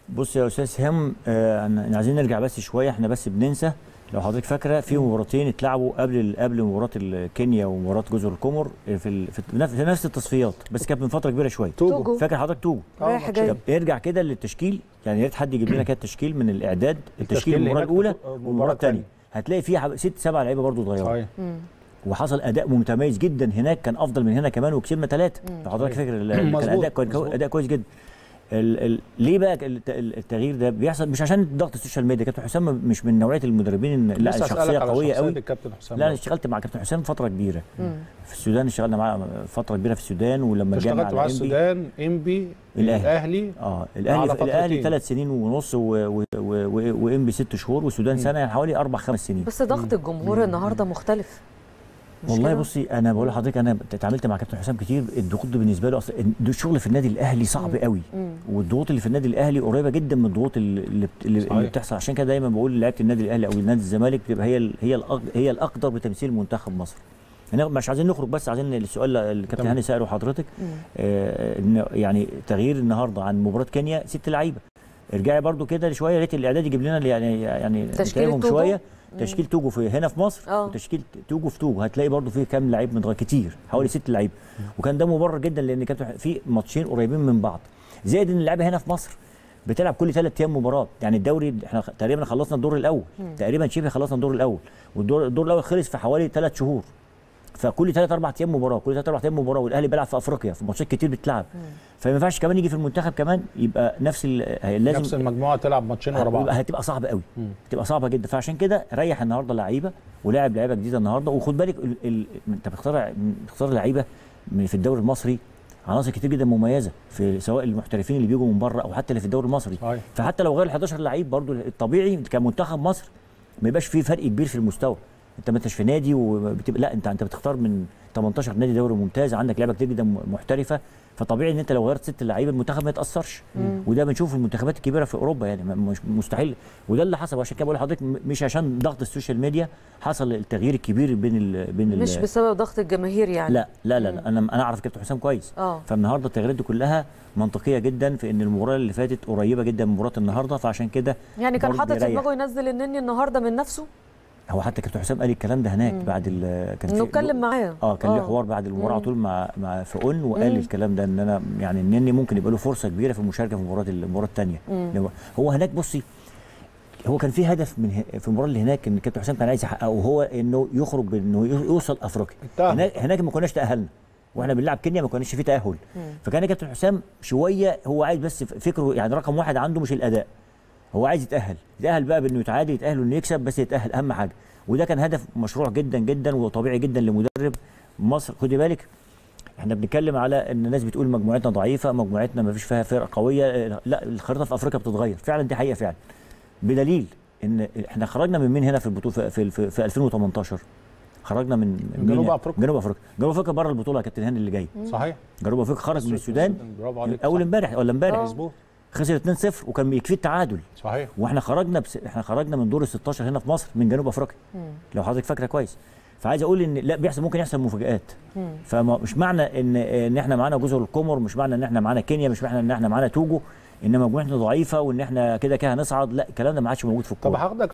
بص يا استاذ هام آه أنا- عايزين نرجع بس شويه احنا بس بننسى لو حضرتك فاكره في مباراتين اتلعبوا قبل قبل مباراه ال- كينيا ومباراه جزر القمر في ال- في نفس- في نفس التصفيات بس كانت من فتره كبيره شويه توجو فاكر حضرتك توجو رايح جاي طب ارجع كده للتشكيل يعني يا ريت حد يجيب لنا كده التشكيل من الاعداد التشكيل التشكيل اللي المباراه هناك الاولى في المباراة والمباراه الثانيه التانية. هتلاقي فيه حب- ست سبع لعيبه برضو اتغيروا صحيح وحصل اداء متميز جدا هناك كان افضل من هنا كمان وكسبنا ثلاثه حضرتك صحيح. فاكر ال- كان مظبوط، اداء كويس مظبوط. اداء كويس جدا ال ال ليه بقى الت- التغيير ده بيحصل مش عشان ضغط السوشيال ميديا كابتن حسام مش من نوعيه المدربين لا لسه شخصيه أسألك على قويه شخصية قوي الكابتن حسام لا انا برضه. اشتغلت مع كابتن حسام فتره كبيره مم. في السودان اشتغلنا معاه فتره كبيره في السودان ولما أنت رجعنا اشتغلت على مع إنبي- السودان انبي الأهلي. الاهلي اه على الاهلي فترتين. الاهلي ثلاث سنين ونص وام بي ست شهور والسودان سنه يعني حوالي اربع خمس سنين بس ضغط الجمهور النهارده مختلف مش والله كده؟ بصي انا بقول لحضرتك انا اتعاملت مع كابتن حسام كتير الضغوط دي بالنسبه له اصلا الشغل في النادي الاهلي صعب قوي مم. والضغوط اللي في النادي الاهلي قريبه جدا من الضغوط اللي اللي, بت- اللي, صحيح. اللي بتحصل عشان كده دايما بقول لعيبه النادي الاهلي او نادي الزمالك بتبقى هي ال- هي الأق- هي الاقدر بتمثيل منتخب مصر هنا مش عايزين نخرج بس عايزين السؤال اللي الكابتن تمام. هاني ساله حضرتك مم. آه إن يعني تغيير النهارده عن مباراه كينيا ست لعيبه ارجعي برضو كده شويه يا ريت الاعداد يجيب لنا يعني يعني تشكيل نتابعهم توجو؟ شويه تشكيل توجو في هنا في مصر آه. وتشكيل توجو في توجو هتلاقي برضو فيه كام لعيب متغير كتير حوالي ست لعيبه وكان ده مبرر جدا لان كابتن في ماتشين قريبين من بعض زائد ان اللعيبه هنا في مصر بتلعب كل ثلاث ايام مباراه يعني الدوري احنا خ- تقريبا خلصنا الدور الاول تقريبا شبه خلصنا الدور الاول والدور الدور الاول خلص في حوالي ثلاث شهور فكل ثلاث اربع ايام مباراه كل ثلاث اربع ايام مباراه والاهلي بيلعب في افريقيا في ماتشات كتير بتلعب فما ينفعش كمان يجي في المنتخب كمان يبقى نفس ال- هي لازم نفس المجموعه تلعب ماتشين ورا بعض هتبقى, هتبقى صعبه قوي هتبقى صعبه جدا فعشان كده ريح النهارده لعيبه ولاعب لعيبه جديده النهارده وخد بالك ال... ال... انت بتختار بتختار لعيبه من- في الدوري المصري عناصر كتير جدا مميزه في سواء المحترفين اللي بيجوا من بره او حتى اللي في الدوري المصري صحيح. فحتى لو غير ال 11 لعيب برضو الطبيعي كمنتخب مصر ما يبقاش فيه فرق كبير في المستوى انت ما انتش في نادي وبتبقى لا انت انت بتختار من 18 نادي دوري ممتاز عندك لعيبه كتير جدا محترفه فطبيعي ان انت لو غيرت ست لعيبه المنتخب ما يتاثرش وده بنشوفه في المنتخبات الكبيره في اوروبا يعني ما- مش مستحيل وده اللي حصل وعشان كده بقول لحضرتك م- مش عشان ضغط السوشيال ميديا حصل التغيير الكبير بين ال بين ال مش بسبب ضغط الجماهير يعني لا لا لا, لا انا انا اعرف كابتن حسام كويس اه فالنهارده التغييرات دي كلها منطقيه جدا في ان المباراه اللي فاتت قريبه جدا من مباراه النهارده فعشان كده يعني كان برضه حاطط في بيريح. دماغه ينزل النني النهارده من نفسه هو حتى كابتن حسام قال الكلام ده هناك بعد ال كان انه في- اتكلم معاه اه كان ليه حوار بعد المباراه على طول مع مع فؤون وقال الكلام ده ان انا يعني النني ممكن يبقى له فرصه كبيره في المشاركه في المباراه المباراه الثانيه هو هناك بصي هو كان في هدف من ه- في المباراه اللي هناك ان كابتن حسام كان عايز يحققه وهو انه يخرج بانه يوصل افريقيا انتهى. هناك هناك ما كناش تاهلنا واحنا بنلعب كينيا ما كناش في تاهل فكان كابتن حسام شويه هو عايز بس فكره يعني رقم واحد عنده مش الاداء هو عايز يتاهل يتاهل بقى بانه يتعادل يتاهل انه يكسب بس يتاهل اهم حاجه وده كان هدف مشروع جدا جدا وطبيعي جدا لمدرب مصر خدي بالك احنا بنتكلم على ان الناس بتقول مجموعتنا ضعيفه مجموعتنا ما فيش فيها فرق قويه لا الخريطه في افريقيا بتتغير فعلا دي حقيقه فعلا بدليل ان احنا خرجنا من مين هنا في البطوله في, في, في, في 2018 خرجنا من من مين؟ جنوب أفريقيا. جنوب افريقيا جنوب افريقيا بره البطوله يا كابتن هاني اللي جاي صحيح جنوب افريقيا خرج من السودان برافو عليك اول صح. امبارح ولا امبارح مظبوط خسر 2-0 وكان يكفيه التعادل صحيح واحنا خرجنا بس احنا خرجنا من دور ال 16 هنا في مصر من جنوب افريقيا لو حضرتك فاكره كويس فعايز اقول ان لا بيحصل ممكن يحصل مفاجآت فمش معنى ان ان احنا معانا جزر القمر مش معنى ان احنا معانا كينيا مش معنى ان احنا معانا توجو ان مجموعتنا ضعيفه وان احنا كده كده هنصعد لا الكلام ده ما عادش موجود في طب الكوره هاخدك